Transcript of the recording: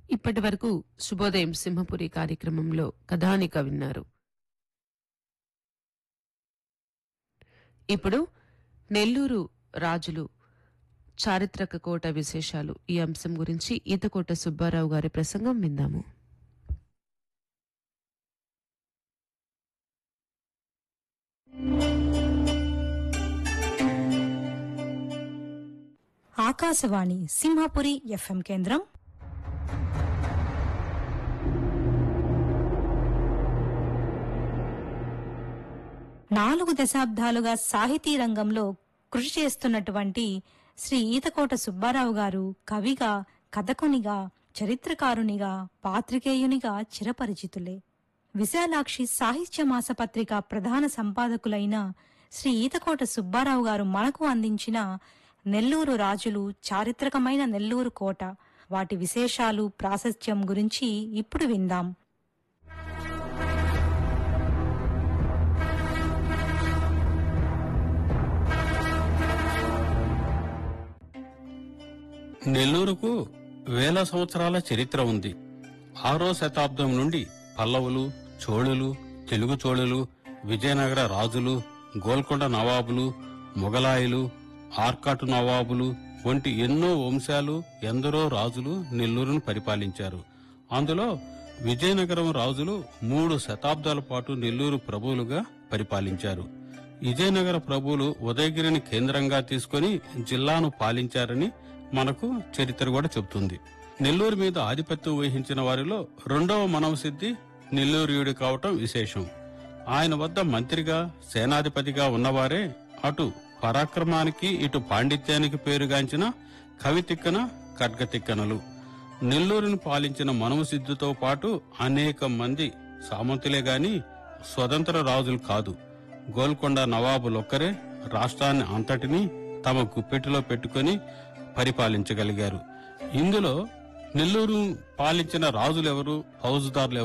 ఇప్పటి వరకు శుభోదయం సింహపురి కార్యక్రమంలో కథానిక విన్నారు ఇప్పుడు నెల్లూరు రాజులు చారిత్రక కోట విశేషాలు ఈ అంశం గురించి ఈతకోట సుబ్బారావు గారి ప్రసంగం విందాము ఆకాశవాణి సింహపురి ఎఫ్ఎం కేంద్రం నాలుగు దశాబ్దాలుగా సాహితీ రంగంలో కృషి చేస్తున్నటువంటి శ్రీ ఈతకోట సుబ్బారావు గారు కవిగా కథకునిగా చరిత్రకారునిగా పాత్రికేయునిగా చిరపరిచితులే విశాలాక్షి సాహిత్య మాసపత్రిక ప్రధాన సంపాదకులైన శ్రీ ఈతకోట సుబ్బారావు గారు మనకు అందించిన నెల్లూరు రాజులు చారిత్రకమైన నెల్లూరు కోట వాటి విశేషాలు ప్రాశస్త్యం గురించి ఇప్పుడు విందాం నెల్లూరుకు వేల సంవత్సరాల చరిత్ర ఉంది ఆరో శతాబ్దం నుండి పల్లవులు చోళులు తెలుగు చోళులు విజయనగర రాజులు గోల్కొండ నవాబులు మొగలాయిలు ఆర్కాటు నవాబులు వంటి ఎన్నో వంశాలు ఎందరో రాజులు నెల్లూరును పరిపాలించారు అందులో విజయనగరం రాజులు మూడు శతాబ్దాల పాటు నెల్లూరు ప్రభువులుగా పరిపాలించారు విజయనగర ప్రభువులు ఉదయగిరిని కేంద్రంగా తీసుకొని జిల్లాను పాలించారని మనకు చరిత్ర కూడా చెబుతుంది నెల్లూరు మీద ఆధిపత్యం వహించిన వారిలో రెండవ మనవసిద్ధి నెల్లూరియుడి కావటం విశేషం ఆయన వద్ద మంత్రిగా సేనాధిపతిగా ఉన్నవారే అటు పరాక్రమానికి ఇటు పాండిత్యానికి పేరుగాంచిన కవితిక్కన ఖడ్గతిక్కనలు నెల్లూరును పాలించిన మనవసిద్ధితో పాటు అనేక మంది సామంతులే గాని స్వతంత్ర రాజులు కాదు గోల్కొండ నవాబులొక్కరే రాష్ట్రాన్ని అంతటినీ తమ గుప్పెటిలో పెట్టుకొని పరిపాలించగలిగారు ఇందులో నెల్లూరు పాలించిన రాజులెవరు ఫౌజుదారులు